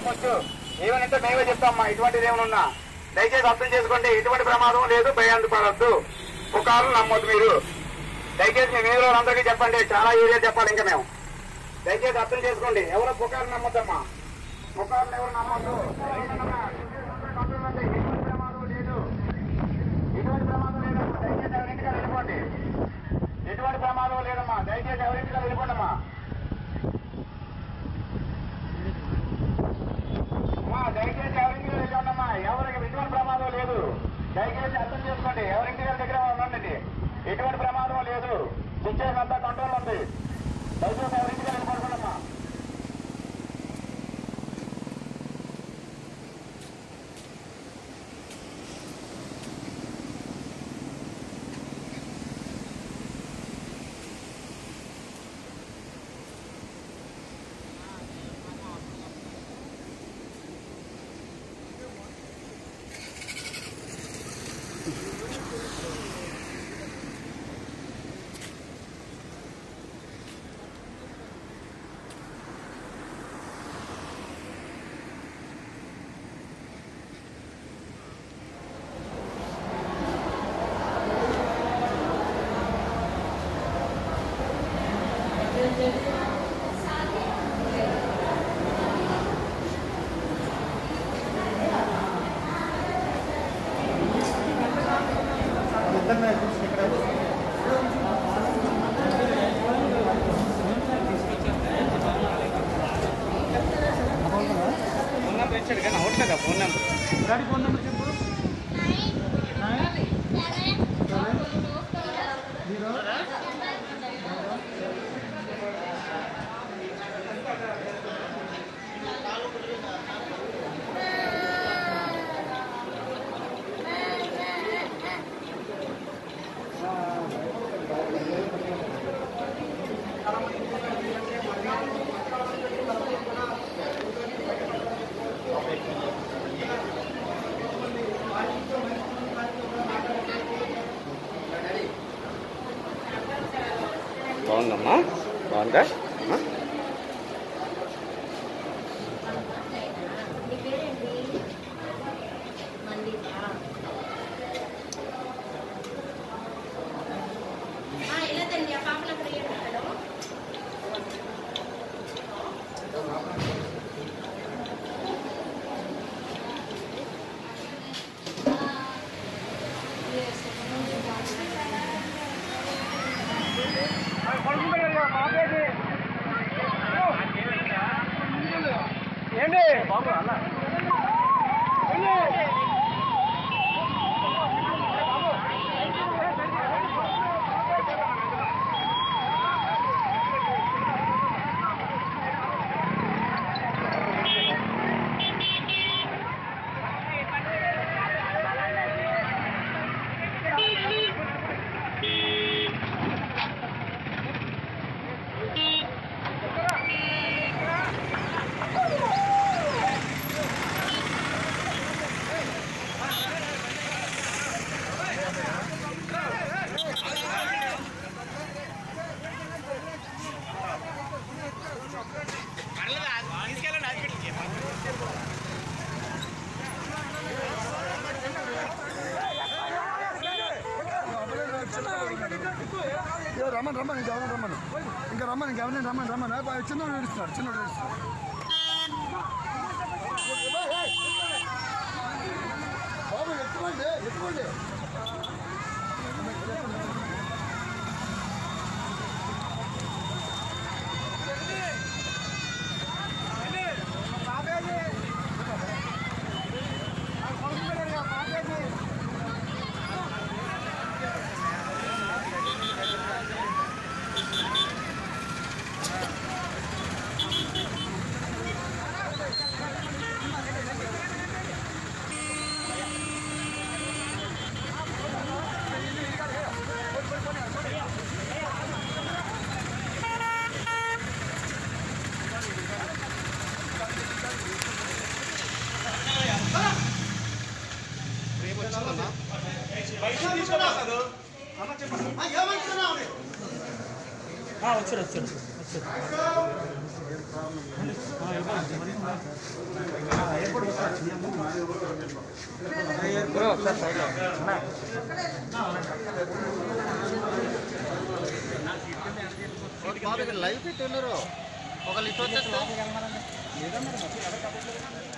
నమ్మొచ్చు ఏమనంటే మేమే చెప్తామమ్మా ఇటువంటిది ఏమన్నా దయచేసి అర్థం చేసుకోండి ఎటువంటి ప్రమాదం లేదు భయాందు పడద్దు పుకార్లు నమ్మొద్దు మీరు దయచేసి మీ మీద అందరికీ చెప్పండి చాలా ఏరియా చెప్పాలి ఇంకా మేము దయచేసి అర్థం చేసుకోండి ఎవరు పుకార్లు నమ్మొద్దమ్మా పుకార్లు ఎవరు నమ్మొద్దు ఎటువంటి ప్రమాదం లేదు ఎటువంటి ప్రమాదం లేదమ్మా దయచేసి ఎవరింటికి వెళ్ళిపోండి ఎటువంటి ప్రమాదం లేదమ్మా దయచేసి ఎవరింటికి వెళ్ళిపోండి అమ్మా అమ్మా దయచేసి ఎవరింటికి వెళ్ళిపోండి అమ్మా ఎవరికి ఎటువంటి ప్రమాదం లేదు దయచేసి అర్థం చేసుకోండి ఎవరింటి దగ్గర ఉండండి ఎటువంటి ప్రమాదం లేదు సిచ్యువేషన్ అంతా కంట్రోల్ ఉంది దయచేసి ఎవరింటికి వెళ్ళిపోండి అమ్మా ఫోన్ నెంబర్ ఇచ్చాడు కానీ అవట్లేదా phone number daddy phone number చెప్పు జీరో బాగుందమ్మా బాగుందా ఆ? నీ పేరేంటి మందిరా ఎలా తండ్రి ఆ పాపలు అక్కడ ఏం పెట్టడం ఏంటి ఏ, రమ్మని రమ్మని ఇంకా ఎవరైనా రమ్మని ఇంకా రమ్మని ఇంకా ఎవరైనా రమ్మని రమ్మని ఆ, చిన్నోడు ఏడుస్తున్నాడు చిన్నోడు ఏడుస్తున్నాడు బాబు ఎత్తుకోండి ఎత్తుకోండి లైవ్ పెట్టి ఉన్నారు ఒక లిస్ట్ వచ్చేస్తే